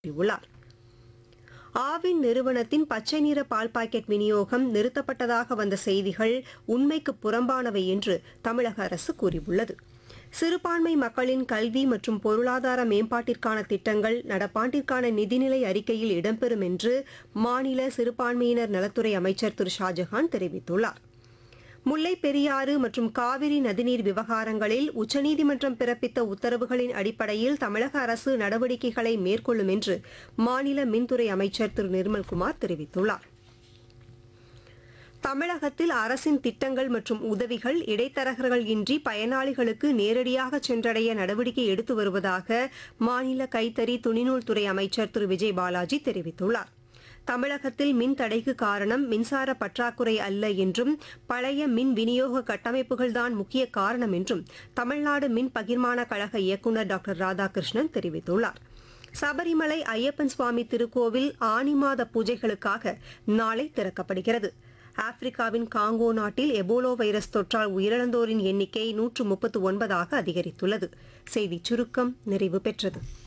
கூறியுள்ளார் ஆவின் நிறுவனத்தின் பச்சை நிற பால் பாக்கெட் விநியோகம் நிறுத்தப்பட்டதாக வந்த செய்திகள் உண்மைக்கு புறம்பானவை என்று தமிழக அரசு கூறியுள்ளது சிறுபான்மை மக்களின் கல்வி மற்றும் பொருளாதார மேம்பாட்டிற்கான திட்டங்கள் நடப்பாண்டிற்கான நிதிநிலை அறிக்கையில் இடம்பெறும் என்று மாநில சிறுபான்மையினர் நலத்துறை அமைச்சர் திரு ஷாஜஹான் தெரிவித்துள்ளார் முல்லை பெரியாறு மற்றும் காவிரி நதிநீர் விவகாரங்களில் உச்சநீதிமன்றம் பிறப்பித்த உத்தரவுகளின் அடிப்படையில் தமிழக அரசு நடவடிக்கைகளை மேற்கொள்ளும் என்று மாநில மின்துறை அமைச்சர் திரு நிர்மல்குமார் தெரிவித்துள்ளார் தமிழகத்தில் அரசின் திட்டங்கள் மற்றும் உதவிகள் இடைத்தரகர்கள் இன்றி பயனாளிகளுக்கு நேரடியாக சென்றடைய நடவடிக்கை எடுத்து வருவதாக மாநில கைத்தறி துணிநூல் துறை அமைச்சர் திரு விஜய் பாலாஜி தெரிவித்துள்ளார் தமிழகத்தில் மின் தடைக்கு காரணம் மின்சார பற்றாக்குறை அல்ல என்றும் பழைய மின் விநியோக கட்டமைப்புகள்தான் முக்கிய காரணம் என்றும் தமிழ்நாடு மின் பகிர்மான கழக இயக்குநர் டாக்டர் ராதாகிருஷ்ணன் தெரிவித்துள்ளார் சபரிமலை ஐயப்பன் சுவாமி திருக்கோவில் ஆனி மாத பூஜைகளுக்காக நாளை திறக்கப்படுகிறது ஆப்பிரிக்காவின் காங்கோ நாட்டில் எபோலோ வைரஸ் தொற்றால் உயிரிழந்தோரின் எண்ணிக்கை நூற்று முப்பத்து ஒன்பதாக அதிகரித்துள்ளது செய்திச் சுருக்கம் நிறைவு பெற்றது